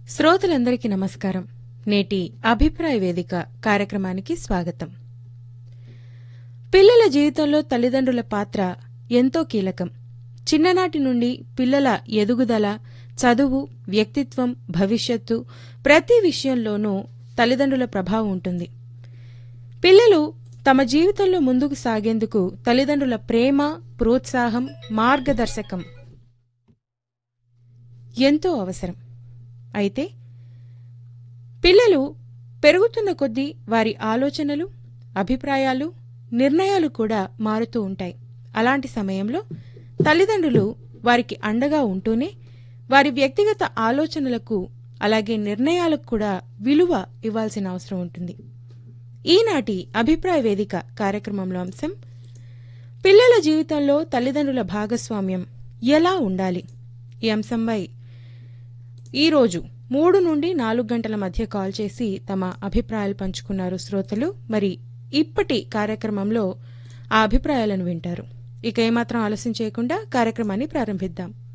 శ్రోతలందరికీ నమస్కారం నేటి అభిప్రాయ వేదిక కార్యక్రమానికి స్వాగతం పిల్లల జీవితంలో తల్లిదండ్రుల పాత్ర ఎంతో కీలకం చిన్ననాటి నుండి పిల్లల ఎదుగుదల చదువు వ్యక్తిత్వం భవిష్యత్తు ప్రతి విషయంలోనూ తల్లిదండ్రుల ప్రభావం ఉంటుంది పిల్లలు తమ జీవితంలో ముందుకు సాగేందుకు తల్లిదండ్రుల ప్రేమ ప్రోత్సాహం మార్గదర్శకం ఎంతో అవసరం అయితే పిల్లలు పెరుగుతున్న కొద్దీ వారి ఆలోచనలు అభిప్రాయాలు నిర్ణయాలు కూడా మారుతూ ఉంటాయి అలాంటి సమయంలో తల్లిదండ్రులు వారికి అండగా ఉంటూనే వారి వ్యక్తిగత ఆలోచనలకు అలాగే నిర్ణయాలకు కూడా విలువ ఇవ్వాల్సిన అవసరం ఉంటుంది ఈనాటి అభిప్రాయ వేదిక కార్యక్రమంలో అంశం పిల్లల జీవితంలో తల్లిదండ్రుల భాగస్వామ్యం ఎలా ఉండాలి ఈ అంశంపై ఈరోజు మూడు నుండి నాలుగు గంటల మధ్య కాల్ చేసి తమ అభిప్రాయాలు పంచుకున్నారు శ్రోతలు మరి ఇప్పటి కార్యక్రమంలో ఆ అభిప్రాయాలను వింటారు ఇక ఏమాత్రం ఆలస్యం చేయకుండా కార్యక్రమాన్ని ప్రారంభిద్దాం